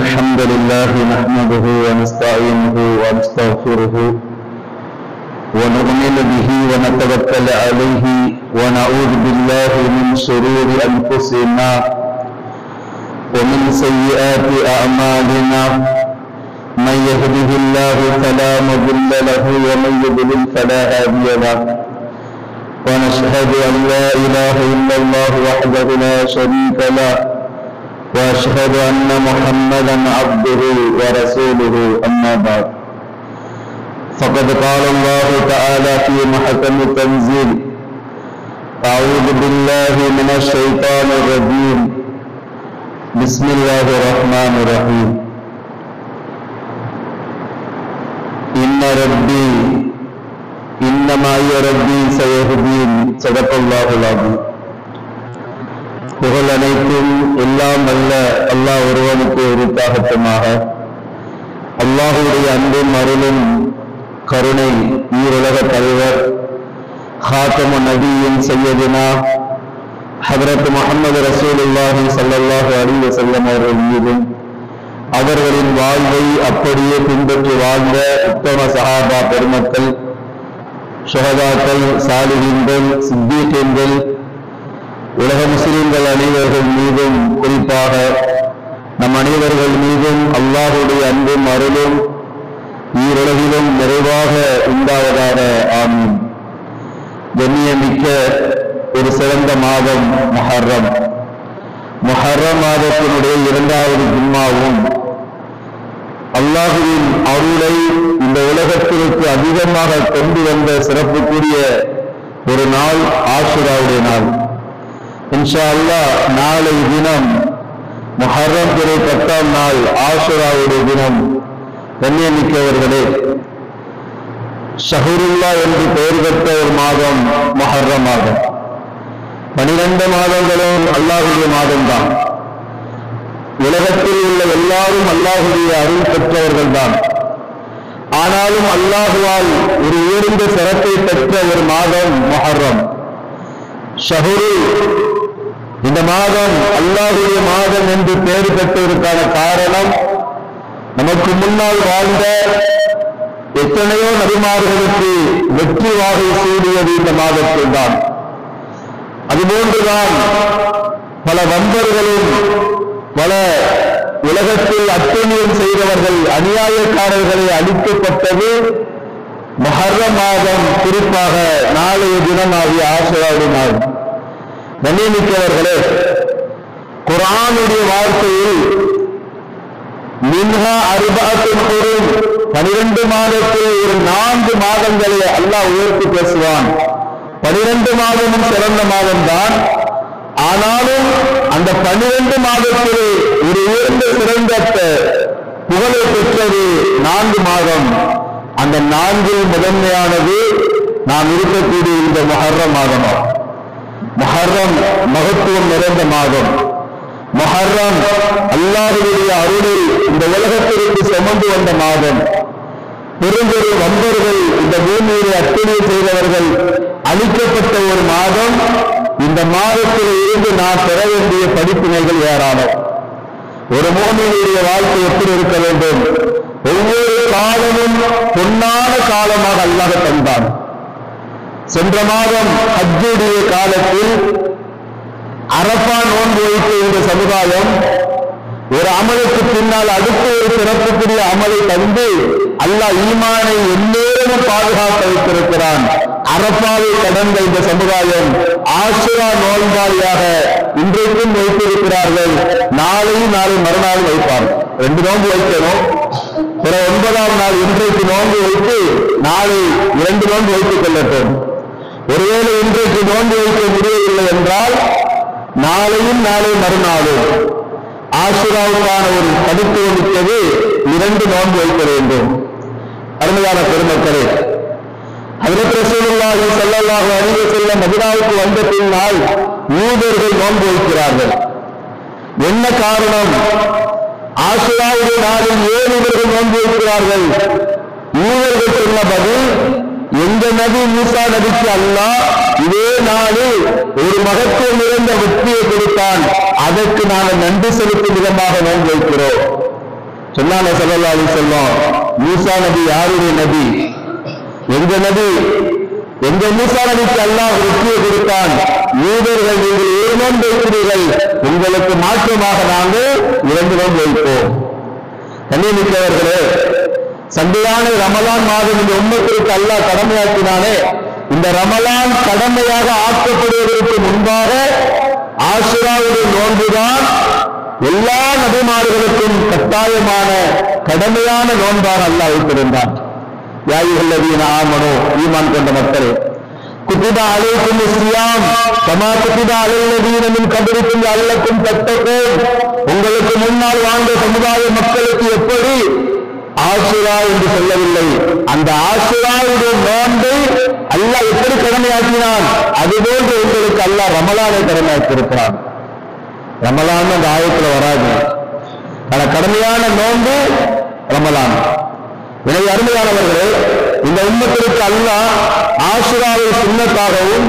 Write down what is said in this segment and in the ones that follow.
الحمد لله نحمده ونستعينه ونستغفره ونؤمن به ونتوكل عليه ونعوذ بالله من شرور أنفسنا ومن سيئات أعمالنا من يهده الله فلا مضل له ومن يضلل فلا هادي له ونشهد أن لا إله إلا الله وحده لا شريك له وأشهد أن محمدا عبده ورسوله أما بعد فقد قال الله تعالى في محكم التنزيل أعوذ بالله من الشيطان الرجيم بسم الله الرحمن الرحيم إن ربي إنما هي ربي سيهدين صدق الله العظيم புகழ் அனைத்தும் எல்லாம் அல்ல அல்லாஹ் ஒருவனுக்கு உரித்தாகட்டுமாக அல்லாஹுடைய அன்பும் அருளும் கருணை ஈருலக தலைவர் ஹாத்தமு நபியின் செய்யதினா ஹதரத் முகமது ரசூலுல்லாஹி ஸல்லல்லாஹு அலைஹி வஸல்லம் அவர்கள் மீதும் அவர்களின் வாழ்வை அப்படியே பின்பற்றி வாழ்ந்த உத்தம சஹாபா பெருமக்கள் சுகதாக்கள் சாலிஹீன்கள் சித்தீகீன்கள் உலக முஸ்லிம்கள் அனைவர்கள் மீதும் குறிப்பாக நம் அனைவர்கள் மீதும் அல்லாஹுடைய அன்பும் அருளும் ஈருலகிலும் நிறைவாக உண்டாவதாக ஆமீன் கண்ணியமிக்க ஒரு சிறந்த மாதம் மொஹர்ரம் மொஹர்ரம் மாதத்தினுடைய இரண்டாவது ஜும்மாவும் அல்லாஹுவின் அருளை இந்த உலகத்திற்கு அதிகமாக கொண்டு வந்த சிறப்புக்குரிய ஒரு நாள் ஆசுராவுடைய நாள் இன்ஷா அல்லாஹ் நாளை தினம் முஹர்ரம் பிறை பத்தாம் நாள் ஆசுராவுடைய தினம் கண்ணியமிக்கவர்களே ஷஹருல்லா என்று பெயர் பெற்ற ஒரு மாதம் மொஹர்ரம் மாதம் பனிரெண்டு மாதங்களும் அல்லாஹுடைய மாதம்தான் உலகத்தில் உள்ள எல்லாரும் அல்லாஹுடைய அருள் பெற்றவர்கள் தான் ஆனாலும் அல்லாஹுவால் ஒரு உயர்ந்த சிறப்பை பெற்ற ஒரு மாதம் மொஹர்ரம் ஷஹுரு இந்த மாதம் அல்லாஹுடைய மாதம் என்று பெயர் பெற்றதற்கான காரணம் நமக்கு முன்னால் வாழ்ந்த எத்தனையோ நபிமார்களுக்கு வெற்றி வாகை சூடியது இந்த மாதத்தில் தான் அதுபோன்றுதான் பல வம்பர்களும் பல உலகத்தில் அட்டூழியம் செய்தவர்கள் அநியாயக்காரர்களை அழிக்கப்பட்டது மொஹர்ர மாதம் குறிப்பாக நாளைய தினம் ஆகிய ஆசிராவுடைய நாள் கண்ணியமிக்கவர்களே குரானுடைய வார்த்தையில் மின்ஹா அருபாத்தின் பொருள் பனிரெண்டு மாதத்தில் ஒரு நான்கு மாதங்களை அல்லாஹ் உயர்த்தி பேசுவான் பனிரெண்டு மாதமும் சிறந்த மாதம்தான் ஆனாலும் அந்த பனிரெண்டு மாதத்தில் ஒரு உயர்ந்த சிறந்த புகழை பெற்றது நான்கு மாதம் அந்த நான்கில் முதன்மையானது நாம் இருக்கக்கூடிய இந்த மொஹர்ரம் மாதமாகும் மொஹர்ரம் மகத்துவம் நிறைந்த மாதம் மொஹர்ரம் அல்லாஹுடைய அருளை இந்த உலகத்திற்கு சுமந்து வந்த மாதம் பெரும்பெரு வம்பர்கள் இந்த பூமியிலே அத்துணை செய்தவர்கள் அளிக்கப்பட்ட ஒரு மாதம் இந்த மாதத்தில் இருந்து நாம் பெற வேண்டிய படிப்பினைகள் ஏராளம் ஒரு மோமியுடைய வாழ்க்கை எப்படி இருக்க வேண்டும் ஒவ்வொரு காலமும் பொன்னான காலமாக அல்லாஹ் தந்தான் சென்ற மாதம் ஹஜ்ஜுடைய காலத்தில் அரபா நோன்பு வைத்த இந்த சமுதாயம் ஒரு அமலுக்கு பின்னால் அடுத்த ஒரு சிறப்புக்குரிய அமலை தந்து அல்லாஹ் ஈமானை எந்நேரமும் பாதுகாக்க வைத்திருக்கிறான் அரப்பாவை கடந்த இந்த சமுதாயம் ஆசுரா நோன்பாளியாக இன்றைக்கும் வைத்திருக்கிறார்கள் நாளையும் நாளை மறுநாள் வைப்பார் ரெண்டு நோன்பு வைக்கணும் பிற ஒன்பதாம் நாள் இன்றைக்கு நோன்பு வைத்து நாளை இரண்டு நோன்பு வைத்துக் கொள்ளட்டும் ஒருவேளை இன்றைக்கு நோன்பு வைக்க முடியவில்லை என்றால் நாளையும் நாளை மறுநாளும் ஆசுராவுக்கான ஒரு தனித்துவம் மிக்கது இரண்டு நோன்பு வைக்க வேண்டும் அருமையான பெருமக்களே ஹஜரத் ரசூலுல்லாஹி ஸல்லல்லாஹு அலைஹி வஸல்லம் மதீனாவுக்கு வந்த பின்னால் யூதர்கள் நோன்பு வைக்கிறார்கள் என்ன காரணம் ஆசுராவுடைய நாளில் ஏன் இவர்கள் நோன்பு வைக்கிறார்கள் யூதர்கள் சொன்ன பதில் எந்த நபி மூசா நபிக்கு அல்லாஹ் இதே நாளில் ஒரு மகத்துவம் நிறைந்த வெற்றியை கொடுத்தான் அதற்கு நாங்கள் நன்றி செலுத்தும் விதமாக நோன்பு வைக்கிறோம் சொன்னாங்க சல்லல்லா அலி சொல்லும் மூசா நபி யாருடைய நபி எங்க நபி எங்க மூசா நபிக்கு அல்லாஹ் வெற்றியை கொடுத்தான் யூதர்கள் நீங்கள் ஏழு நோன்பு வைக்கிறீர்கள் உங்களுக்கு மாற்றமாக நாங்கள் இரண்டு நோன்பு வைப்போம் கண்ணியமிக்கவர்களே சந்தையான ரமலான் மாதம் இந்த உண்மத்திற்கு அல்லாஹ் கடமையாக்கினானே இந்த ரமலான் கடமையாக ஆக்கப்படுவதற்கு முன்பாக ஆசுராவுடைய நோன்புதான் எல்லா நபிமார்களுக்கும் கட்டாயமான கடமையான நோன்பாக அல்லாஹ் வைத்திருந்தான் யாயுகல்லதீன ஆமனோ ஈமான் கொண்ட மக்களே குத்திபா அலைக்கும் சியாம் கமா குத்திபா அலைல்லதீன மின் கபரிக்கும் அல்லக்கும் தத்தக்கும் உங்களுக்கு முன்னால் வாழ்ந்த சமுதாய மக்களுக்கு எப்படி ஆசுரா என்று சொல்லவில்லை அந்த ஆசுராவுடைய நோன்பை அல்லாஹ் எப்படி கடமையாக்கினான் அதுபோன்று உங்களுக்கு அல்லாஹ் ரமலானை கடமையாக்கியிருக்கிறான் ரமலான் அந்த ஆயத்துல வராது ஆனா கடமையான நோன்பு ரமலான் எனவே அருமையானவர்களே இந்த உண்மத்திற்கு அல்லாஹ் ஆசுராவை சுண்ணத்தாகவும்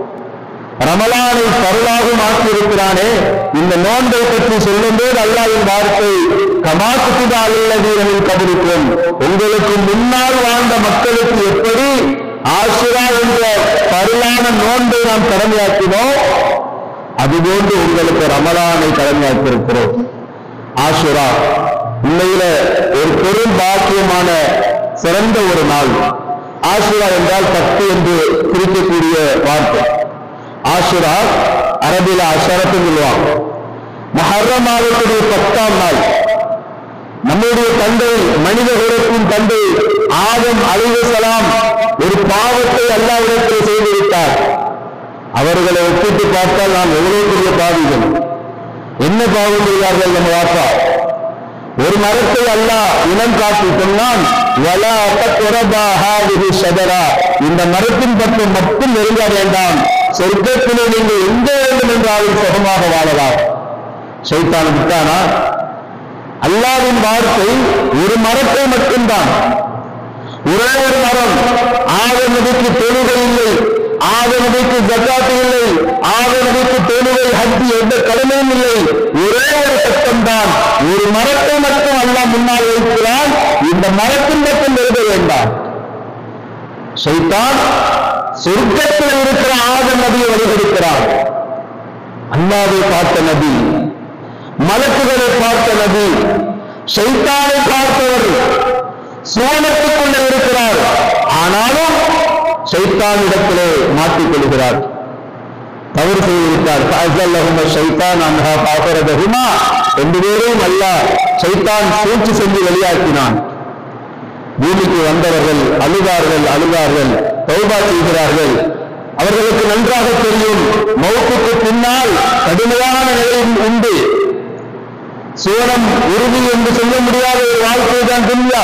ரமலானை பருளாகவும் ஆக்கியிருக்கிறானே இந்த நோன்பை பற்றி சொல்லும்போது அல்லாஹ்வின் வார்த்தை கமாக்குத்திதா அல்லதீரனில் கபடிக்கும் உங்களுக்கு முன்னால் வாழ்ந்த மக்களுக்கு எப்படி ஆசுரா என்ற பருளான நோன்பை நாம் கடமையாக்கினோம் அதுபோன்று உங்களுக்கு ரமலானை கடமையாக்கியிருக்கிறோம் ஆசுரா உண்மையில ஒரு பெரும் பாக்கியமான சிறந்த ஒரு நாள் ஆசுரா என்றால் பத்து என்று குறிக்கக்கூடிய வார்த்தை ஆசுரா அரபில அஷரத்து சொல்லுவாங்க மஹர்ரம் மாதத்துடைய பத்தாம் நாள் நம்முடைய தந்தை மனித குலத்தின் தந்தை ஆதம் அலிவசலாம் ஒரு பாவத்தை அல்லாவிடத்தில் செய்துவிட்டார் அவர்களை ஒப்பிட்டு பார்த்தால் நாம் எவ்வளவு பெரிய பாவிகள் என்ன பாவம் செய்தார்கள் நம்ம வாப்பா ஒரு மரத்தை அல்லாஹ் இனம் காட்டி சொன்னான் வலா தக்ரபா ஹாதிஹி ஷஜரா இந்த மரத்தின் பக்கம் மட்டும் நெருங்க வேண்டாம் சொர்க்கத்திலே நீங்கள் எங்க வேண்டும் என்றாலும் சுகமாக வாழலாம் சைத்தான் விட்டானா அல்லாவின் வார்த்தை ஒரு மரத்தை மட்டும்தான் ஒரே ஒரு மரம் ஆக நபிக்கு தொழுகை இல்லை ஆக நபிக்கு ஜக்காத்து இல்லை ஆக நபிக்கு தொழுகை ஹஜ்ஜி எந்த கடமையும் இல்லை ஒரே ஒரு சட்டம் தான் ஒரு மரத்தை மட்டும் அல்லாஹ் முன்னால் வைக்கிறான் இந்த மரத்தின் மட்டும் எழுத வேண்டாம் சைத்தான் சொர்க்கத்தில் இருக்கிற ஆக நபியை வழிகெடுக்கிறான் அல்லாவை பார்த்த நபி மலக்குகளை பார்த்த நபி சைத்தானை பார்த்தவர் சுவனத்துக்குள்ளே இருக்கிறார் ஆனாலும் சைத்தானிடத்திலே மாட்டிக் கொள்கிறார் தவறு செய்திருக்கிறார் காஜல்லஹும ஷைத்தான் அன்ஹா பாபரதஹுமா ரெண்டு பேரையும் அல்லாஹ் சைத்தான் சூழ்ச்சி செஞ்சு வெளியாக்கினான் பூமிக்கு வந்தவர்கள் அழுதார்கள் அழுதார்கள் தௌபா செய்கிறார்கள் அவர்களுக்கு நன்றாக தெரியும் மௌத்துக்கு பின்னால் கடுமையான நிலை உண்டு சுவனம் உறுதி என்று சொல்ல முடியாத ஒரு வாழ்க்கை தான் துன்யா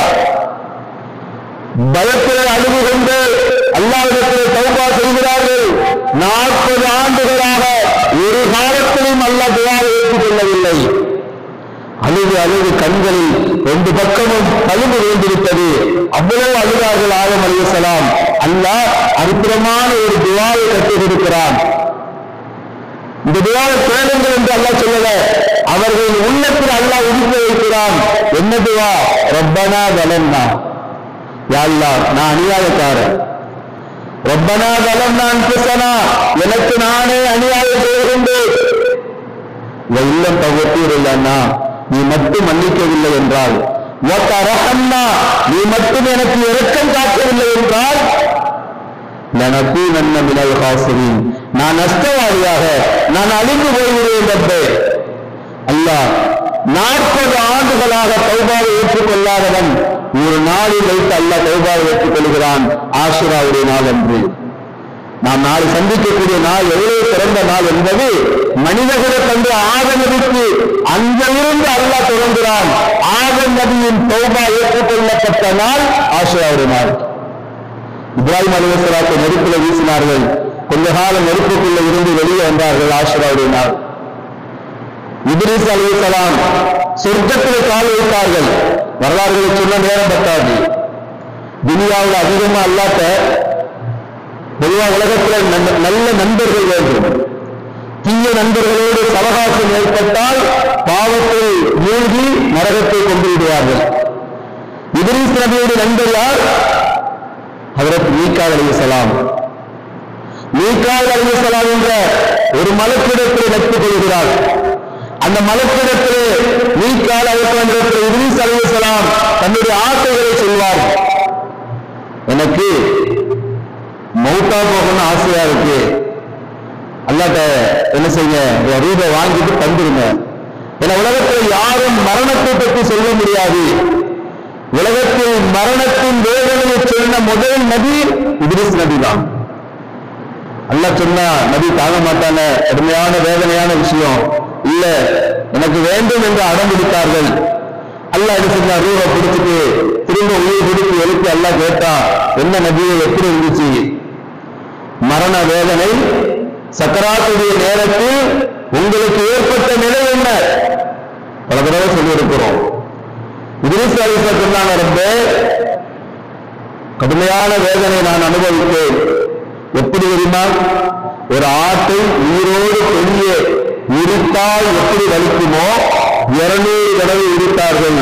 பயத்திலே அழுது கொண்டு அல்லாவிடத்திலே தௌபா செய்கிறார்கள் நாற்பது ஆண்டுகளாக ஒரு காலத்திலும் அல்லாஹ் துவாவை ஏற்றுக்கொள்ளவில்லை அழுது அழுது கண்களில் ரெண்டு பக்கமும் கழுவு வேண்டிவிட்டது அவ்வளவு அழுதார்கள் ஆதம் அலிசலாம் அல்லாஹ் அற்புதமான ஒரு துவாவை கற்றுக் கொடுக்கிறான் இந்த துவாவை கேளுங்கள் என்று அல்லாஹ் சொல்லல அவர்கள் உள்ளத்தில் அல்லாஹ் உறுதி வைக்கிறான் என்ன துவா ரப்பனா வலன்னா யா அல்லாஹ் நான் அநியாயக்காரன் ரப்பனா வலன்னா அன்புசனா எனக்கு நானே அநியாயம் செய்கின்றேன் இந்த இல்லம் தவத்தீர் இல்லைன்னா நீ மட்டும் மன்னிக்கவில்லை என்றால் ஒத்தரஹன்னா நீ மட்டும் எனக்கு இரக்கம் காட்டவில்லை என்றால் லனகூனன்ன மினல் காசிரின் நான் நஷ்டவாதியாக நான் அழிந்து போய்விடுவேன் ரப்பே அல்லாஹ் நாற்பது ஆண்டுகளாக தௌபாவை ஏற்றுக்கொள்ளாதவன் ஒரு நாளில் வைத்து அல்லாஹ் தௌபாவை ஏற்றுக்கொள்கிறான் ஆசுராவுடைய நாள் அன்று நாம் நாளை சந்திக்கக்கூடிய நாள் எவ்வளவு சிறந்த நாள் என்பது மனிதர்களை தந்து ஆதம் நபிக்கு அங்கிருந்து அல்லாஹ் தொடங்குகிறான் ஆதம் நபியின் தௌபா ஏற்றுக்கொள்ளப்பட்ட நாள் ஆசுராவுடைய நாள் இப்ராஹிம் அலுவலாத்தை நெருப்புல வீசினார்கள் கொஞ்ச காலம் நெருப்புக்குள்ள இருந்து வெளியே வந்தார்கள் ஆசுராவுடைய நாள் இப்ரீஸ் அலுவலாம் சொர்க்கத்தில் கால் வைத்தார்கள் வரலாறுகளை சொல்ல நேரம் பத்தாது துனியாவில் அதிகமா அல்லாட்ட பொதுவா உலகத்துல நல்ல- நல்ல நண்பர்கள் வேண்டும் தீய நண்பர்களோடு சவகாசம் ஏற்பட்டால் பாவத்தை மூழ்கி நரகத்தை கொண்டு விடுவார்கள் இதிரிஸ் நபியுடைய நண்பர் யார் ஹதரத் மீகால் அலைஹிஸ்ஸலாம் மீகால் அலைஹிஸ்ஸலாம் என்ற ஒரு மலக்கிடத்தில் நட்பு கொள்கிறார் அந்த மலக்கிடத்திலே மீகால் அலைஹிஸ்ஸலாம் இதிரிஸ் அலைஹிஸ்ஸலாம் தன்னுடைய ஆசைகளை சொல்வார் எனக்கு மௌத்தா போகணும்னு ஆசையா இருக்கு அல்லாட்ட என்ன செய்யுங்க என் ரூபை வாங்கிட்டு தந்துருங்க ஏன்னா உலகத்தில் யாரும் மரணத்தை பற்றி சொல்ல முடியாது உலகத்தில் மரணத்தின் வேதனையை சொன்ன முதல் நபி இத்ரிஸ் நபி தான் அல்லாஹ் சொன்னா நபி தாங்க மாட்டாங்க கடுமையான வேதனையான விஷயம் இல்ல எனக்கு வேண்டும் என்று அடம் பிடித்தார்கள் அல்லாஹ் என்ன செஞ்சா ரூபை பிடிச்சிட்டு திரும்ப உயிர் பிடித்து எழுப்பி அல்லாஹ் கேட்டா என்ன நபியை எப்படி இருந்துச்சு மரண வேதனை சக்கராத்துடைய நேரத்தில் உங்களுக்கு ஏற்பட்ட நிலை என்ன பல தடவை சொல்லியிருக்கிறோம் இதிரிஸ் அலிசா சொன்னாங்க ரொம்ப கடுமையான வேதனை நான் அனுபவித்தேன் எப்படி தெரியுமா ஒரு ஆட்டை உயிரோடு பெரிய இடித்தால் எப்படி வலிக்குமோ இருநூறு தடவை இடித்தார்கள்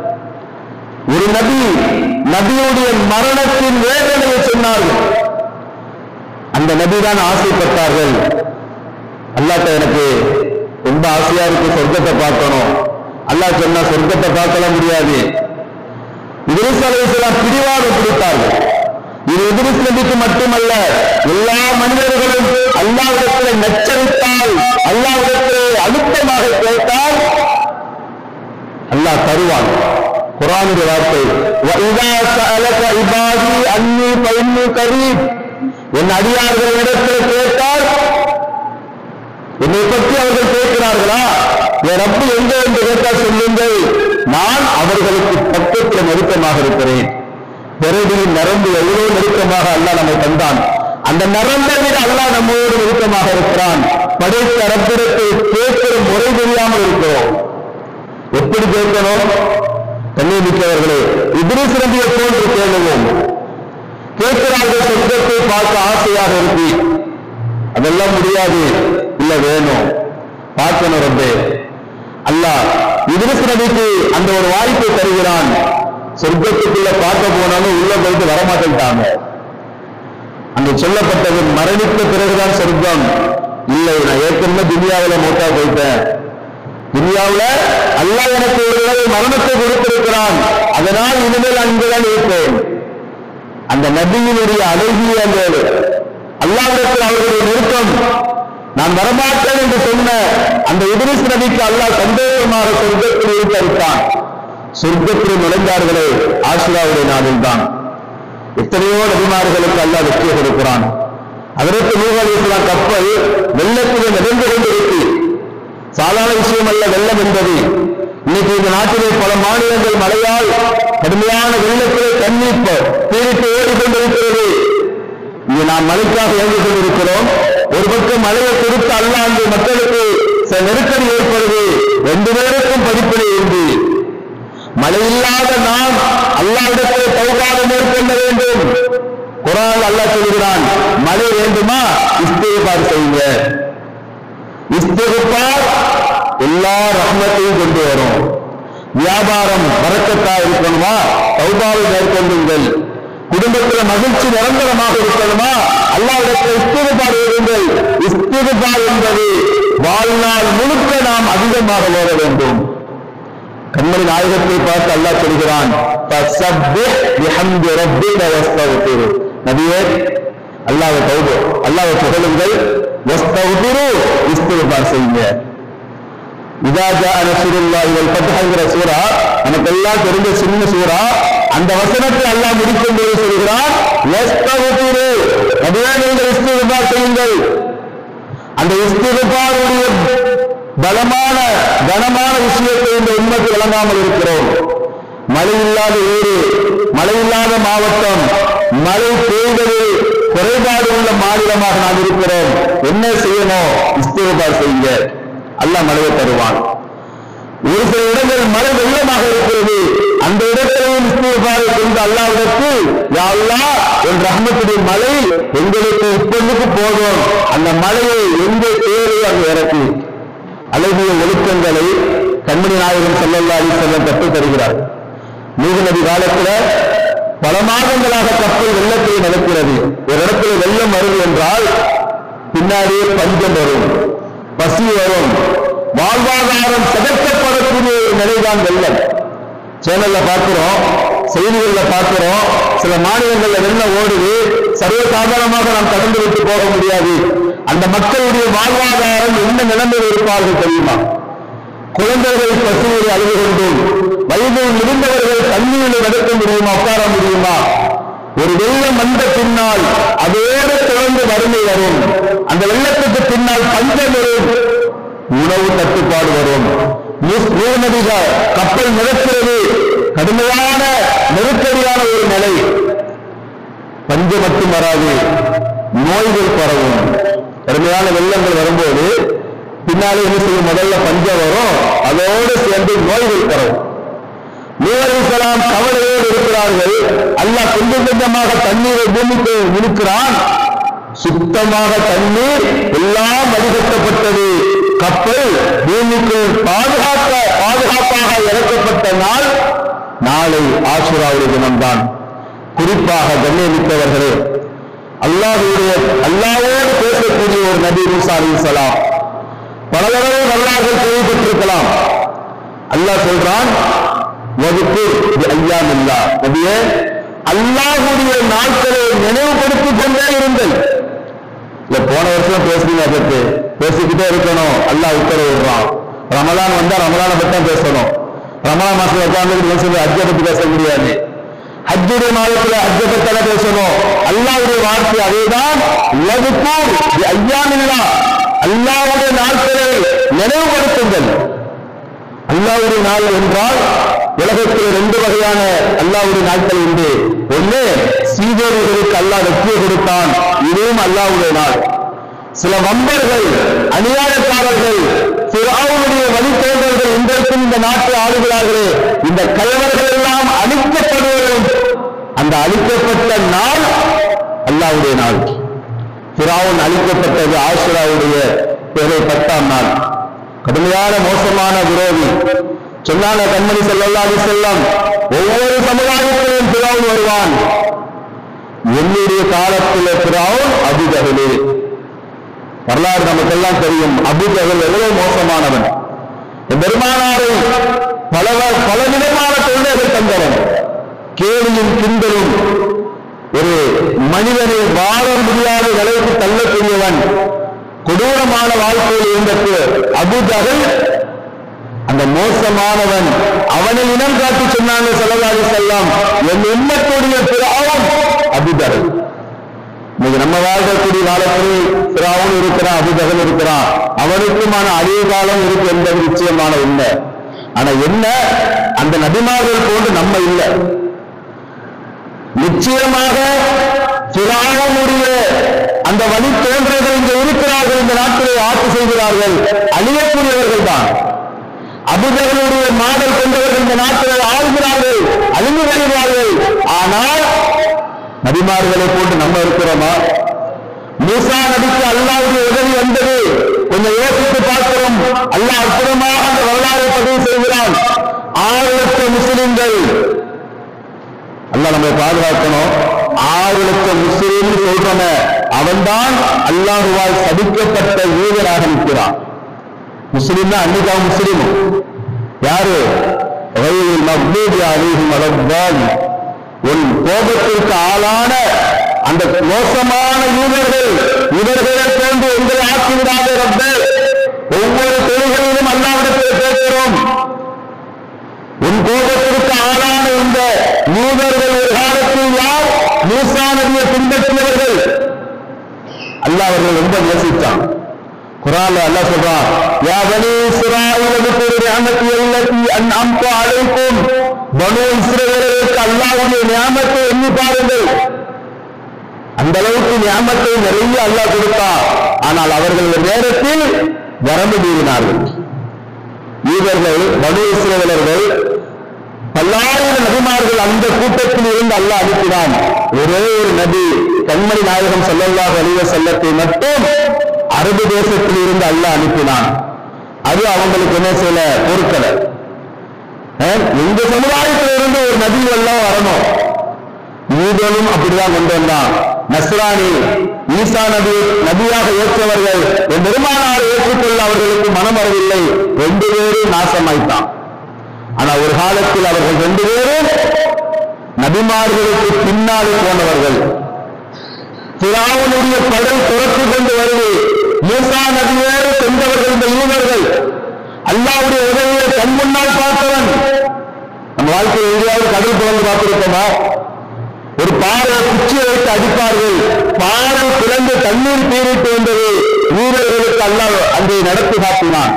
ஒரு நபி நபியுடைய மரணத்தின் வேதனையை சொன்னார்கள் அந்த நபி தான் ஆசைப்பட்டார்கள் அல்லாட்ட எனக்கு ரொம்ப ஆசையா இருக்கு சொர்க்கத்தை பார்க்கணும் அல்லாஹ் சொன்னா சொர்க்கத்தை பார்க்கலாம் முடியாது இதிரிஸ் அலைஹிஸ்ஸலாம் பிடிவாதம் பிடித்தார்கள் இது இதிரிஸ் நபிக்கு மட்டுமல்ல எல்லா மனிதர்களும் அல்லாவிடத்தில் நச்சரித்தால் அல்லாவிடத்தில் அழுத்தமாக கேட்டால் அல்லாஹ் தருவான் குரானுடைய வார்த்தை وَإِذَا سَأَلَكَ عِبَادِي أَنِّي فَإِنِّي قَرِيبٌ என் அடியார்கள் இடத்தில் கேட்டால் என்னை பற்றி அவர்கள் கேட்கிறார்களா என் ரப்பு எங்க என்று கேட்டால் சொல்லுங்கள் நான் அவர்களுக்கு பக்கத்தில் நெருக்கமாக இருக்கிறேன் பிறடியின் நரம்பு எவ்வளவு நெருக்கமாக அல்லாஹ் நம்மை தந்தான் அந்த நரம்பை விட அல்லாஹ் நம்மோடு நெருக்கமாக இருக்கிறான் படைத்த ரப்பிடத்தை கேட்கிற முறை தெரியாமல் இருக்கிறோம் எப்படி கேட்கணும் கண்ணீர் மிக்கவர்களே இதிரிஸ் நபியை போன்று கேளுவோம் கேட்கிறார்கள் சொர்க்கத்தை பார்க்க ஆசையாக இருக்கு அதெல்லாம் முடியாது இல்ல வேணும் பார்க்கணும் ரப்பே அல்லாஹ் இதிரிஸ் நபிக்கு அந்த ஒரு வாய்ப்பை தருகிறான் சொர்க்கத்துக்குள்ள பார்க்க போனாலும் உள்ள போயிட்டு வரமாட்டேன்ட்டாங்க அங்க சொல்லப்பட்டது மரணித்த பிறகுதான் சொர்க்கம் இல்லை நான் ஏற்கனவே துனியாவில மோட்டா போயிட்டேன் துனியாவுல அல்லாஹ் எனக்கு ஒரு தடவை மரணத்தை கொடுத்திருக்கிறான் அதனால் இனிமேல் அங்குதான் இருப்பேன் அந்த நபியினுடைய அழகிய அந்த அல்லாவிடத்தில் அவர்களுடைய நெருக்கம் நான் வரமாட்டேன் என்று சொன்ன அந்த இதிரிஸ் நபிக்கு அல்லாஹ் சந்தோஷமாக சொர்க்கத்தில் இருக்கான் சொர்க்கத்தில் நுழைந்தார்களே ஆசிராவுடைய நாளில் தான் எத்தனையோ நபிமார்களுக்கு அல்லாஹ் வெற்றியை கொடுக்கிறான் அதற்கு நூறு அலிஸ்லாம் கப்பல் வெள்ளத்திலே நடந்து கொண்டிருக்கு சாதாரண விஷயம் அல்ல வெள்ளம் என்பது இன்னைக்கு இந்த நாட்டிலே பல மாநிலங்கள் மழையால் கடுமையான வெள்ளத்திலே தண்ணீர் பீரிட்டு ஓடிக்கொண்டிருக்கிறது இங்கு நாம் மழைக்காக இயங்கிக் கொண்டிருக்கிறோம் ஒரு பக்கம் மழையை கொடுத்து அல்லாண்டு மக்களுக்கு சில நெருக்கடி ஏற்படுது ரெண்டு பேருக்கும் படிப்பினை உண்டு மழை இல்லாத நாம் அல்லாவிடத்தில் தௌபாக மேற்கொள்ள வேண்டும் குரான் அல்லாஹ் சொல்கிறான் மழை வேண்டுமா இஸ்திகார் செய்யுங்க இஸ்திகுபார் எல்லா ரஹ்மத்தையும் கொண்டு வரும் வியாபாரம் வரக்கத்தா இருக்கணுமா தௌபாவை மேற்கொள்ளுங்கள் குடும்பத்துல மகிழ்ச்சி நிரந்தரமாக இருக்கணுமா அல்லாவிடத்தில் இஸ்திகுபார் இருங்கள் இஸ்திகுபார் என்பது வாழ்நாள் முழுக்க நாம் அதிகமாக ஓட வேண்டும் கண்மணி நாயகத்தை பார்த்து அல்லாஹ் சொல்கிறான் "ஃபஸப்பிஹ் பிஹம்தி ரப்பிக வஸ்தக்ஃபிரு." நபியே அல்லாஹ்வை தௌபு அல்லாஹ்வை புகழுங்கள் வஸ்தக்ஃபிரு இஸ்திக்பார் செய்யுங்க இதா ஜாஅ நஸ்ருல்லாஹி வல் ஃபத்ஹுங்கிற சூரா நமக்கு எல்லாம் தெரிஞ்ச சின்ன சூரா அந்த வசனத்தை அல்லாஹ் முடிக்கும் போது சொல்கிறான் வஸ்தக்ஃபிரு நபியே நீங்கள் இஸ்திக்பார் செய்யுங்கள் அந்த இஸ்திகுபாருடைய பலமான கனமான விஷயத்தை இந்த உண்மைக்கு விளங்காமல் இருக்கிறோம் மழை இல்லாத ஊரு மழை இல்லாத மாவட்டம் மழை பெய்தது குறைபாடு உள்ள மாநிலமாக நாம் இருக்கிறோம் என்ன செய்யணும் இஸ்திகுபார் செய்யுங்க அல்லாஹ் மழையை தருவான் ஒரு சில இடங்கள் மழை வெள்ளமாக இருக்கிறது அந்த இடத்திலையும் இஸ்திகுபாரை கொண்டு அல்லாவிடத்தில் யா அல்லாஹ் என் ரஹ்மத்துடைய மழை எங்களுக்கு இப்பொழுதுக்கு போதும் அந்த மழையை எங்கே தேவையோ அங்கு இறக்கி அழகிய ஒழுக்கங்களை கண்மணி நாயகம் ஸல்லல்லாஹு அலைஹி வஸல்லம் கற்றுத் தருகிறார் நூறு நபி காலத்துல பல மாதங்களாக கப்பல் வெள்ளத்தில் நடக்கிறது ஒரு இடத்துல வெள்ளம் வருது என்றால் பின்னாடியே பஞ்சம் வரும் பசி வரும் வாழ்வாதாரம் சிதைக்கப்படக்கூடிய ஒரு நிலைதான் வெள்ளம் சேனல்ல பார்க்கிறோம் செய்திகள்ல பார்க்கிறோம் சில மாநிலங்கள்ல வெள்ளம் ஓடுது சர்வசாதாரணமாக நாம் கடந்து விட்டு போக முடியாது அந்த மக்களுடைய வாழ்வாதாரம் என்ன நிலைமையில் இருப்பார்கள் தெரியுமா குழந்தைகள் பசுவில் அழுது கொண்டும் வயதில் இருந்தவர்கள் தண்ணீரில் நடக்க முடியுமா உட்கார முடியுமா ஒரு வெள்ளம் வந்த பின்னால் அதோடு தொடர்ந்து வறுமை வரும் அந்த வெள்ளத்துக்கு பின்னால் பஞ்சம் வரும் உணவு தட்டுப்பாடு வரும் நதிக கப்பல் மிதக்கிறது கடுமையான நெருக்கடியான ஒரு நிலை பஞ்சம் மட்டும் வராது நோய்கள் பரவும் கடுமையான வெள்ளங்கள் வரும்போது பின்னாலே என்ன செய்யும் முதல்ல பஞ்சம் வரும் அதோடு சேர்ந்து நோய்கள் பரவும் நூறலிசலாம் கவலையோடு இருக்கிறார்கள் அல்லாஹ் கொஞ்சம் கொஞ்சமாக தண்ணீரை பூமிக்கு இழுக்கிறான் சுத்தமாக தண்ணீர் எல்லாம் வடிகட்டப்பட்டது கப்பல் பூமிக்கு பாதுகாக்க பாதுகாப்பாக இறக்கப்பட்ட நாள் நாளை ஆசுராவுடைய தினம்தான் குறிப்பாக கண்ணியமிக்கவர்களே அல்லாஹுடைய அல்லாவோடு பேசக்கூடிய ஒரு நபி மூசா அலைஹிஸ்ஸலாம் பல தடவை வரலாறுகள் கேள்விப்பட்டிருக்கலாம் அல்லாஹ் சொல்றான் வகுப்பு ஐயாம் இல்லா நபியே அல்லாஹுடைய நாட்களை நினைவுபடுத்திக் கொண்டே இருங்கள் இல்ல போன வருஷம் பேசுறீங்க அதற்கு பேசிக்கிட்டே இருக்கணும் அல்லாஹ் உத்தரவு விடுறான் ரமலான் வந்தா ரமலானை பத்தி தான் பேசணும் ரமலான் மாசம் உட்கார்ந்து சொல்லி ஹஜ்ஜை பத்தி பேச முடியாது ஹஜ்ஜுடைய மாதத்துல ஹஜ்ஜை பத்தி பேசணும் அல்லாஹ்வுடைய வார்த்தை அதேதான் உலகுக்கும் ஐயாமில்லா அல்லாஹ்வுடைய நாட்களை நினைவுபடுத்துங்கள் அல்லாஹ்வுடைய நாள் என்றால் உலகத்தில் ரெண்டு வகையான அல்லாஹ்வுடைய நாட்கள் உண்டு ஒண்ணு சீதேவிகளுக்கு அல்லாஹ் வெற்றியை கொடுத்தான் இதுவும் அல்லாஹ்வுடைய நாள் சில வம்பர்கள் அநியாயக்காரர்கள் பிறாவுடைய வழித்தோன்றர்கள் இன்றைக்கும் இந்த நாட்டை ஆளுகிறார்களே இந்த கயவர்கள் எல்லாம் அழிக்கப்படுவதும் அந்த அழிக்கப்பட்ட நாள் அல்லாஹ்வுடைய நாள் பிராவுன் அழிக்கப்பட்டது ஆசுராவுடைய பேரை பத்தாம் நாள் கடுமையான மோசமான விரோதி சொன்னாங்க கண்மணி செல்லல்லாது செல்லம் ஒவ்வொரு சமுதாயத்திலும் பிராவுன் வருவான் என்னுடைய காலத்திலே பிராவுன் அபுஜகலே வரலாறு நமக்கெல்லாம் தெரியும் அபுஜகல் எவ்வளவு மோசமானவன் இந்த பெருமானாரை பல பல விதமான தொழில்கள் தந்தவன் கேலியும் கிண்டலும் ஒரு மனிதனை வாழ முடியாத நிலைக்கு தள்ளக்கூடியவன் கொடூரமான வாழ்க்கையில் இருந்தது அபுஜகல் அந்த மோசமானவன் அவனை இனம் காட்டி சொன்னாங்க செல்லலாதி செல்லாம் என் எண்ணக்கூடிய பிறாவும் அபுஜகல் இன்னைக்கு நம்ம வாழ்க்கக்கூடிய காலத்தில் பிறாவும் இருக்கிறான் அபுஜகல் இருக்கிறான் அவனுக்குமான அழிவு காலம் இருக்கு என்பது நிச்சயமான உண்மை ஆனா என்ன அந்த நபிமார்கள் போன்று நம்ம இல்லை நிச்சயமாக பிராவனுடைய அந்த வழி தோன்றர்கள் இங்க இருக்கிறார்கள் இந்த நாட்டிலே ஆட்சி செய்கிறார்கள் அழியக்கூடியவர்கள் தான் அபுஜகளுடைய மாடல் கொண்டவர்கள் இந்த நாட்டிலே ஆளுகிறார்கள் அழிந்து வருகிறார்கள் ஆனால் நபிமார்களை போன்று நம்ம இருக்கிறோமா மூசா நபிக்கு அல்லாவுடைய உதவி வந்தது கொஞ்சம் யோசித்து பார்க்கிறோம் அல்லாஹ் அற்புதமாக அந்த வரலாறை பதிவு செய்கிறான் ஆறு லட்சம் முஸ்லிம்கள் அல்லாஹ் நம்மை பாதுகாக்கணும் ஆறு லட்சம் முஸ்லீம் சொல்றன அவன்தான் அல்லாஹுவால் சபிக்கப்பட்ட வீரராக நிற்கிறான் முஸ்லீம்னா அன்னைக்கு அவன் முஸ்லீம் யாரு வயதில் மக்தூபி அலிஹிம் அலத்தால் உன் கோபத்திற்கு ஆளான அந்த மோசமான யூதர்கள் இவர்களை போன்று எங்களை ஆக்கிவிடாத ரப்பே ஒவ்வொரு தொழில்களிலும் அல்லாவிடத்தில் கேட்கிறோம் உன் கோபத்திற்கு ஆளான இந்த யூதர்கள் ஒரு காலத்தில் யார் மூசா நபியை பின்பற்றியவர்கள் அல்லாஹ் அவர்கள் ரொம்ப நேசித்தான் குரான்ல அல்லாஹ் சொல்றான் யா பனி இஸ்ராயீல் எذكروا நிஅமத்தி அல்லதி அன்அம்து அலைக்கும் பனு இஸ்ரவேலருக்கு அல்லாஹ்வுடைய நியாமத்தை எண்ணி பாருங்கள் அந்த அளவுக்கு நியாமத்தை நிறைய அல்லாஹ் கொடுத்தான் ஆனால் அவர்கள் ஒரு நேரத்தில் வரம்பு மீறினார்கள் யூதர்கள் பனு இஸ்ரவேலர்கள் பல்லாயிரம் நபிமார்கள் அந்த கூட்டத்தில் இருந்து அல்லாஹ் அனுப்பினான் ஒரே ஒரு நபி கண்மணி நாயகம் ஸல்லல்லாஹு அலைஹி வஸல்லத்தை மட்டும் அரபு தேசத்தில் இருந்து அல்லாஹ் அனுப்பினான் அது அவங்களுக்கு என்ன செய்யல பொறுக்கல அஹ், எங்க சமுதாயத்துல இருந்து ஒரு நபி எல்லாம் வரணும் யூதனும் அப்படிதான் கொண்டு வந்தான் நஸ்ரானி ஈசா நபி நபியாக ஏற்றவர்கள் என் பெருமானார் ஏற்றுக்கொள்ள அவர்களுக்கு மனம் வரவில்லை ரெண்டு பேரும் நாசமாய்த்தான் ஆனா ஒரு காலத்தில் அவர்கள் ரெண்டு பேரும் நபிமார்களுக்கு பின்னாடி போனவர்கள் திராவனுடைய படை துரத்து கொண்டு வருது மூசா நபியோடு சென்றவர்கள் இந்த யூதர்கள் அல்லாவுடைய உதவியை கண் முன்னால் பார்த்தவன் நம்ம வாழ்க்கையில் எங்கேயாவது கடல் புலந்து பார்த்திருக்கோமா ஒரு பாறை குச்சியை வைத்து அடிப்பார்கள் பாறை பிளந்து தண்ணீர் பீரிட்டு வந்தது வீரர்களுக்கு அல்லாஹ் அங்கே நடத்தி காட்டினான்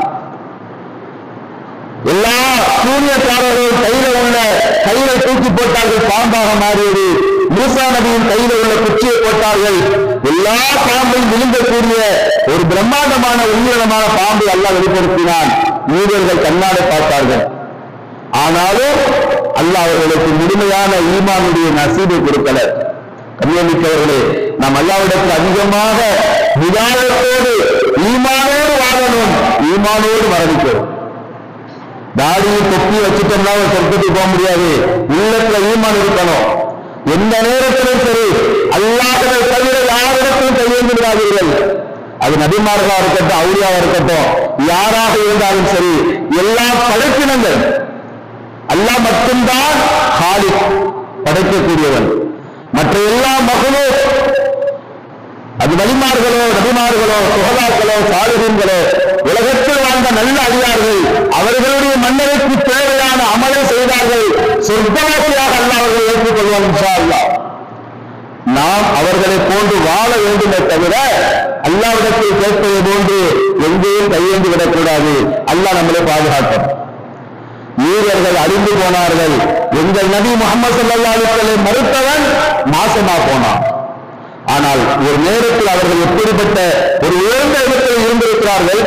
எல்லா சூரியக்காரர்கள் கையில உள்ள கையில தூக்கி போட்டார்கள் பாம்பாக மாறியது மூசா நபியின் கையில உள்ள குச்சியை போட்டார்கள் எல்லா பாம்பையும் விழுங்கக்கூடிய ஒரு பிரம்மாண்டமான உயிரினமான பாம்பை அல்லாஹ் வெளிப்படுத்தினான் வீரர்கள் கண்ணாட பார்த்தார்கள் ஆனாலும் அல்லாஹ் அவர்களுக்கு முழுமையான ஈமானுடைய நசீபை கொடுக்கல கண்ணியமிக்கவர்களே நாம் அல்லாவிடத்தில் அதிகமாக விதானத்தோடு ஈமானோடு வாழணும் ஈமானோடு மரணிக்கிறோம் தாடியை தொப்பி வச்சுட்டோம்னா ஒரு சொர்க்கத்துக்கு போக முடியாது உள்ளத்துல ஈமான் இருக்கணும் எந்த நேரத்திலும் சரி அல்லாஹவை தவிர யாரிடத்திலும் கையேந்து விடாதீர்கள் அது நபிமார்களா இருக்கட்டும் அவுளியாவா இருக்கட்டும் யாராக இருந்தாலும் சரி எல்லா படைப்பினங்கள் அல்லாஹ் மட்டும்தான் ஹாலிக் படைக்கக்கூடியவன் மற்ற எல்லா மகளும் அது வலிமார்களோ நபிமார்களோ சுகதாக்களோ சாலிகங்களோ உலகத்தில் வாழ்ந்த நல்ல அடியார்கள் அவர்களுடைய மன்னருக்கு தேவையான அமலை செய்தார்கள் சொர்க்கவாசியாக அல்ல அவர்கள் ஏற்றுக்கொள்வார் இன்ஷா அல்லாஹ் நாம் அவர்களை போன்று வாழ வேண்டுமே தவிர அல்லாவிடத்தில் கேட்பதை போன்று எங்கேயும் கையேந்து விடக்கூடாது அல்லாஹ் நம்மளை பாதுகாக்கும் வீரர்கள் அழிந்து போனார்கள் எங்கள் நபி முகமது சல்லா அலிஸ்வலை மறுத்தவன் நாசமா போனான் ஆனால் ஒரு நேரத்தில் அவர்கள் எப்படிப்பட்ட ஒரு உயர்ந்த இடத்தில் இருந்திருக்கிறார்கள்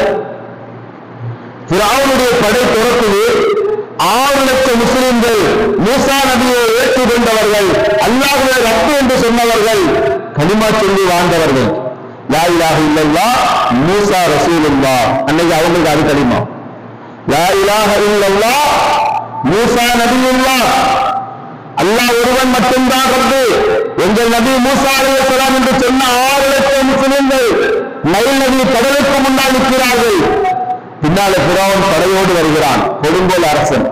பிராவுடைய படை துரத்துது ஆறு லட்சம் முஸ்லிம்கள் மூசா நபியை ஏற்றுக்கொண்டவர்கள் அல்லாஹுவே ரப்பு என்று சொன்னவர்கள் கலிமா சொல்லி வாழ்ந்தவர்கள் லா இலாஹ இல்லல்லா மூசா ரசூலுல்லா அன்னைக்கு அவங்களுக்கு அது கலிமா லா இலாஹ இல்லல்லா மூசா நபியுல்லா அல்லாஹ் ஒருவன் மட்டும்தான் ரப்பு எங்கள் நபி மூசா அலைஹிஸ்ஸலாம் என்று சொன்ன ஆறு லட்சம் முஸ்லிம்கள் நைல் நதி கடலுக்கு முன்னால் நிற்கிறார்கள் பின்னாலே பிறவன் படையோடு வருகிறான் கொடுங்கோல் அரசன்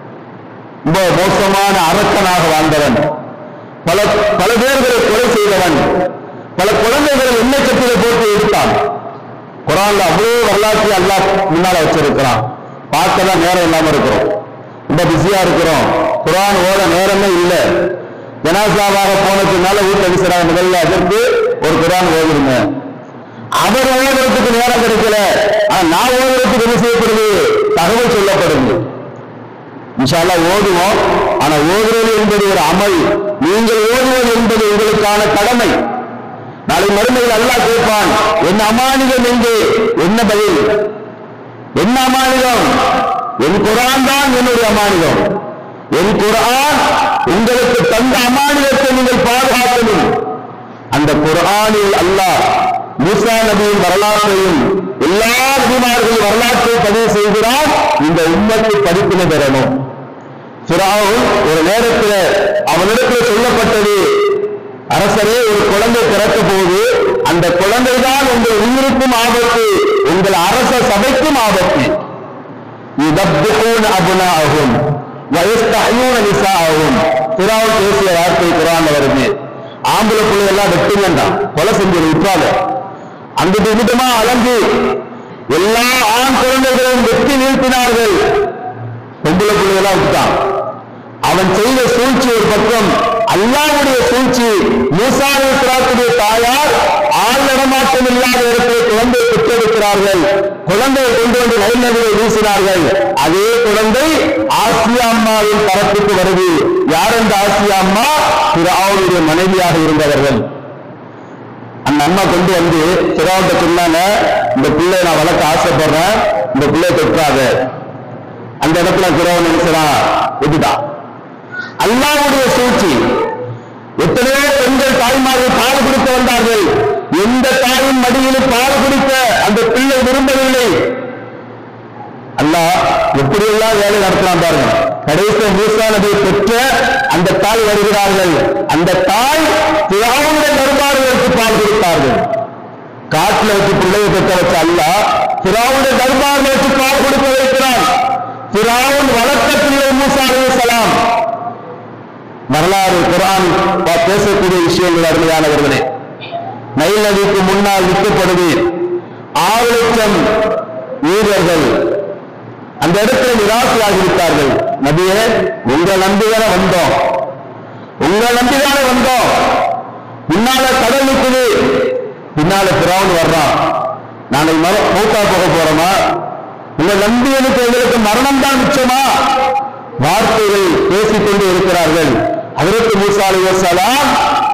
ரொம்ப மோசமான அரக்கனாக வாழ்ந்தவன் பல பல பேர்களை கொலை செய்தவன் பல குழந்தைகளை எண்ணெய் சட்டியில போட்டு எடுத்தான் குரான்ல அவ்வளவு வரலாற்று அல்லாஹ் முன்னால வச்சிருக்கிறான் பார்க்க தான் நேரம் இல்லாம இருக்கிறோம் ரொம்ப பிஸியா இருக்கிறோம் குரான் ஓட நேரமே இல்லை ஜனாசாவாக போனதுனால வீட்டு அடிக்கிறாங்க முதல்ல அதற்கு ஒரு குரான் ஓதுருங்க அவர் ஓதுறதுக்கு நேரம் கிடைக்கல ஆனா நான் ஓதுறதுக்கு என்ன செய்யப்படுது தகவல் சொல்லப்படுது இன்ஷால்லா ஓதுவோம் ஆனா ஓதுவது என்பது ஒரு அமல் நீங்கள் ஓதுவது என்பது உங்களுக்கான கடமை நாளை மறுமையில் அல்லாஹ் கேட்பான் என் அமானிதம் எங்கே என்ன பதில் என்ன அமானிதம் என் குரான் தான் என்னுடைய அமானிதம் என் குரான் உங்களுக்கு தந்த அமானிதத்தை நீங்கள் பாதுகாக்கணும் அந்த குர்ஆனில் அல்லாஹ் மூசா நபியின் வரலாற்றையும் எல்லா நபிமார்களின் வரலாற்றை பதிவு செய்கிறார் இந்த உம்மத்தை படிப்பினை பெறணும் ஃபிரௌன் ஒரு நேரத்தில் அவனிடத்தில் சொல்லப்பட்டது அரசரே ஒரு குழந்தை பிறக்க போது அந்த குழந்தை தான் உங்கள் உயிருக்கும் ஆபத்து உங்கள் அரச சபைக்கும் ஆபத்து யுதப்பிஹூன அபுனாஅஹும் வயஸ்தஹயூன நிசாஅஹும் ஃபிரௌன் பேசிய வார்த்தை குர்ஆன்ல வருது ஆம்பளை பிள்ளை எல்லாம் வெட்டுங்கண்டான் கொலை செஞ்சு விட்டாத அங்கிட்டு இங்கிட்டுமா அலம்பி எல்லா ஆண் குழந்தைகளையும் வெட்டி நிறுத்தினார்கள் பொம்பளை பிள்ளையெல்லாம் விட்டான் அவன் செய்த சூழ்ச்சி ஒரு பக்கம் அல்லாவுடைய சூழ்ச்சி மூசாவுடைய தாயார் ஆள் நடமாட்டம் இல்லாத இடத்தில் குழந்தையை பெற்றெடுக்கிறார்கள் குழந்தையை கொண்டு வந்து நைல் நதியை வீசினார்கள் அதே குழந்தை ஆசியா அம்மாவின் தரப்புக்கு வருது யார் அந்த ஆசியா அம்மா திராவுடைய மனைவியாக இருந்தவர்கள் அந்த அம்மா கொண்டு வந்து திராவிட்ட சொன்னாங்க இந்த பிள்ளையை நான் வளர்க்க ஆசைப்படுறேன் இந்த பிள்ளையை தொற்றாத அந்த இடத்துல திராவன் நினைச்சான் விட்டுட்டான் அல்லாவுடைய சூழ்ச்சி எத்தனையோ பெண்கள் தாய்மார்கள் பால் குடிக்க வந்தார்கள் எந்த தாயின் மடியிலும் பால் குடிக்க அந்த பிள்ளை விரும்பவில்லை அல்லாஹ் எப்படியெல்லாம் வேலை நடத்தலாம் பாருங்க கடைசி மூசா நபியை பெற்ற அந்த தாய் வருகிறார்கள் அந்த தாய் திராவிட தர்பார்களுக்கு பால் கொடுத்தார்கள் காட்டுல வச்சு பிள்ளையை பெற்ற வச்ச அல்லாஹ் திராவிட தர்பார்ல வச்சு பால் கொடுக்க வைக்கிறான் திராவன் வளர்த்த பிள்ளை மூசா அலைஹிஸ்ஸலாம் வரலாறு குரான் பா- பேசக்கூடிய விஷயங்கள் அருமையானவர்களே நைல் நதிக்கு முன்னால் விற்கப்படுது ஆறு லட்சம் வீரர்கள் அந்த இடத்துல நிராசையாகி விட்டார்கள் நபியே உங்க நம்பிதானே வந்தோம் உங்க நம்பிதானே வந்தோம் முன்னால கடல் நிற்குது பின்னால பிராவன் வர்றான் நாளை மர மூத்தா போக போறோமா உங்க நம்பி எனக்கு எங்களுக்கு மரணம் தான் மிச்சமா வார்த்தைகள் பேசிக்கொண்டு இருக்கிறார்கள் அதற்கு மூசா அலைஹிஸ்ஸலாம்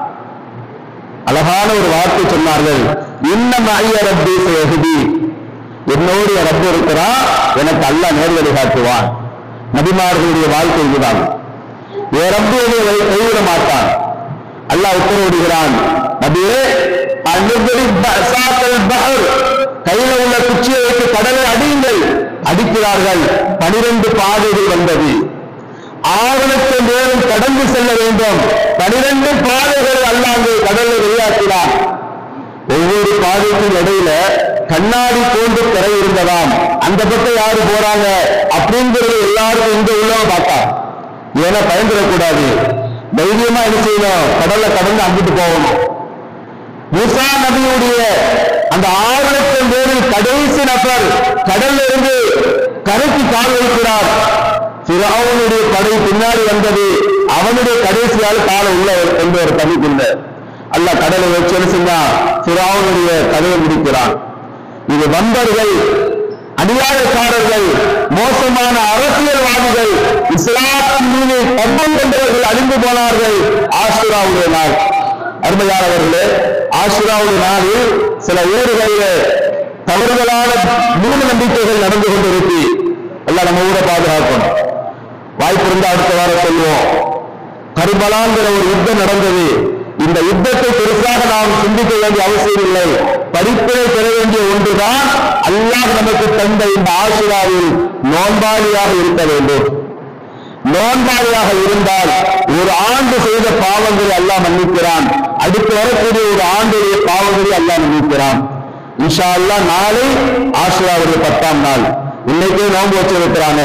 அழகான ஒரு வார்த்தை சொன்னார்கள் இன்ன மகிய ரப்பி சேகுதி என்னோடு என் ரப்பு இருக்கிறான் எனக்கு அல்லாஹ் நேர்வழி காட்டுவான் நபிமார்களுடைய வாழ்க்கை இதுதான் என் ரப்பு என்னை கை- கைவிட மாட்டான் அல்லாஹ் உத்தரவிடுகிறான் நபியே அனுபவி பசாத்தல் பஹர் கையில உள்ள குச்சியை வைத்து கடலை அடியுங்கள் அடிக்கிறார்கள் பனிரெண்டு பாதைகள் வந்தது ஆறு லட்சம் பேரும் கடந்து செல்ல வேண்டும் பனிரெண்டு பாதைகளை அல்லாஹ் அங்கே கடலை வெளியாக்கினான் ஒவ்வொரு பாதைக்கும் இடையில கண்ணாடி போன்று திரை இருந்ததாம் அந்த பக்கம் யாரு போறாங்க அப்படிங்கிறது எல்லாருக்கும் இங்க உள்ளவங்க பார்த்தா ஏன்னா பயந்துடக்கூடாது தைரியமா என்ன செய்யணும் கடல்ல கடந்து அங்கிட்டு போகணும் மூசா நபியுடைய அந்த ஆறு லட்சம் பேரில் கடைசி நபர் கடல்ல இருந்து கரைக்கு கால் வைக்கிறார் பிறவனுடைய படை பின்னாடி வந்தது அவனுடைய கடைசியால் காலை உள்ள கொண்டு ஒரு தனிக்குள்ள அல்லாஹ் கடலை வச்சு என்ன செஞ்சான் பிறவனுடைய கதையை முடிக்கிறான் இது வந்தர்கள் அநியாயக்காரர்கள் மோசமான அரசியல்வாதிகள் இஸ்லாத்தின் மீது பம்பம் கொண்டவர்கள் அழிந்து போனார்கள் ஆசுராவுடைய நாள் அருமையானவர்களே ஆசுராவுடைய நாளில் சில ஊர்களிலே தவறுதலான மூணு நம்பிக்கைகள் நடந்து கொண்டிருக்கு எல்லாம் நம்ம ஊரை பாதுகாக்கணும் வாய்ப்பு இருந்தா அடுத்த வாரம் சொல்லுவோம் கருபலாங்கிற ஒரு யுத்தம் நடந்தது இந்த யுத்தத்தை பெருசாக நாம் சிந்திக்க வேண்டிய அவசியம் இல்லை படிப்பினை பெற வேண்டிய ஒன்றுதான் அல்லாஹ் நமக்கு தந்த இந்த ஆசிராவில் நோன்பாளியாக இருக்க வேண்டும் நோன்பாளியாக இருந்தால் ஒரு ஆண்டு செய்த பாவங்களை அல்லாஹ் மன்னிக்கிறான் அடுத்து வரக்கூடிய ஒரு ஆண்டுடைய பாவங்களை அல்லாஹ் மன்னிக்கிறான் இன்ஷா அல்லாஹ் நாளை ஆசிராவுடைய பத்தாம் நாள் இன்னைக்கே நோன்பு வச்சிருக்கிறாங்க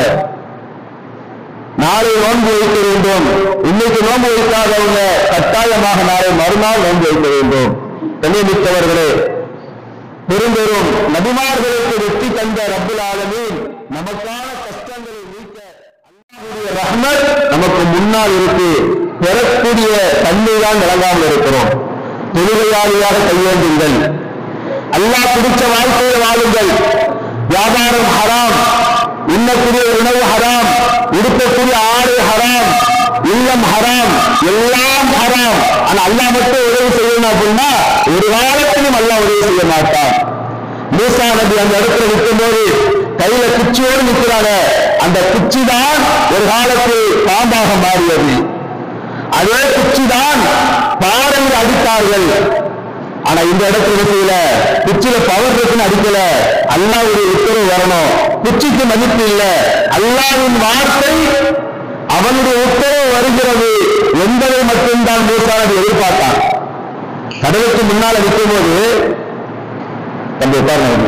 நாளை நோன்பு வைக்க வேண்டும் இன்னைக்கு நோன்பு வைக்காதவங்க கட்டாயமாக நாளை மறுநாள் நோன்பு வைக்க வேண்டும் கண்ணியமிக்கவர்களே பெரும்பெரும் நபிமார்களுக்கு வெற்றி தந்த ரப்புல் ஆலமீன் நமக்கான கஷ்டங்களை நீக்க அல்லாஹ்வுடைய ரஹ்மத் நமக்கு முன்னால் இருக்கு பெறக்கூடிய தன்மை தான் விளங்காமல் இருக்கிறோம் தொழுகையாளியாக கையேந்துங்கள் அல்லாஹ் பிடிச்ச வாழ்க்கையை வாழுங்கள் வியாபாரம் ஹராம் உண்ணக்கூடிய உணவு ஹராம் உடுக்கக்கூடிய ஆடை ஹராம் இல்லம் ஹராம் எல்லாம் ஹராம் ஆனா அல்லாஹ் மட்டும் உதவி செய்யணும் அப்படின்னா ஒரு காலத்திலும் அல்லாஹ் உதவி செய்ய மாட்டான் மூசா நபி அந்த இடத்துல நிற்கும் போது கையில குச்சியோடு நிற்கிறாங்க அந்த குச்சி தான் ஒரு காலத்தில் பாம்பாக மாறியது அதே குச்சிதான் பாறையில் அடித்தார்கள் ஆனா இந்த இடத்துல என்ன செய்யல குச்சியில பவர் இருக்குன்னு அடிக்கல அல்லாவுடைய உத்தரவு வரணும் குச்சிக்கு மதிப்பு இல்ல அல்லாவின் வார்த்தை அவனுடைய உத்தரவு வருகிறது என்பதை மட்டும்தான் மூசானது எதிர்பார்த்தான் கடலுக்கு முன்னால நிற்கும் போது தம்பி உட்காருங்க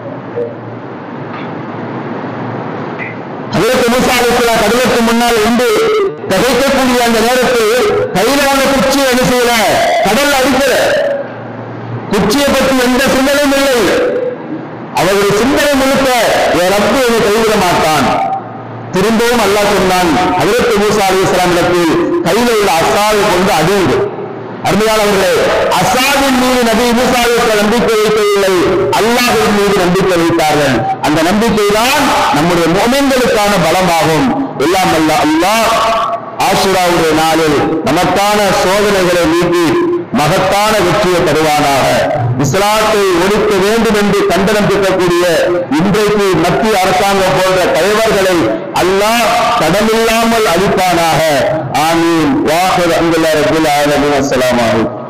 அதற்கு மூசா அலிஸ்லாம் கடலுக்கு முன்னால் இருந்து திகைக்கக்கூடிய அந்த நேரத்தில் கையில வந்த குச்சியை என்ன செய்யல கடல்ல அடிக்கல குச்சியை பற்றி எந்த சிந்தனையும் இல்லை அவருடைய சிந்தனை முழுக்க என் ரப்பு என்னை கைவிட மாட்டான் திரும்பவும் அல்லாஹ் சொன்னான் அதற்கு மூசா அலி இஸ்லாமிடத்தில் கையில உள்ள அசாவை கொண்டு அடியுது அருமையானவர்களே அசாவின் மீது நபி மூசா அலி இஸ்லாம் நம்பிக்கை வைக்கவில்லை அல்லாஹின் மீது நம்பிக்கை வைத்தார்கள் அந்த நம்பிக்கை தான் நம்முடைய மோமென்களுக்கான பலமாகும் எல்லாம் அல்ல அல்லாஹ் ஆசுராவுடைய நாளில் நமக்கான சோதனைகளை நீக்கி மகத்தான வெற்றியை தருவானாக இஸ்லாத்தை ஒழிக்க வேண்டும் என்று கண்டனம் பெறக்கூடிய இன்றைக்கு மத்திய அரசாங்கம் போன்ற தலைவர்களை அல்லாஹ் கடமில்லாமல் அளிப்பானாக ஆமீன் வாஹர் அங்குல்லார் அப்துல் ஆலமின் அஸ்ஸலாமு அலைக்கும்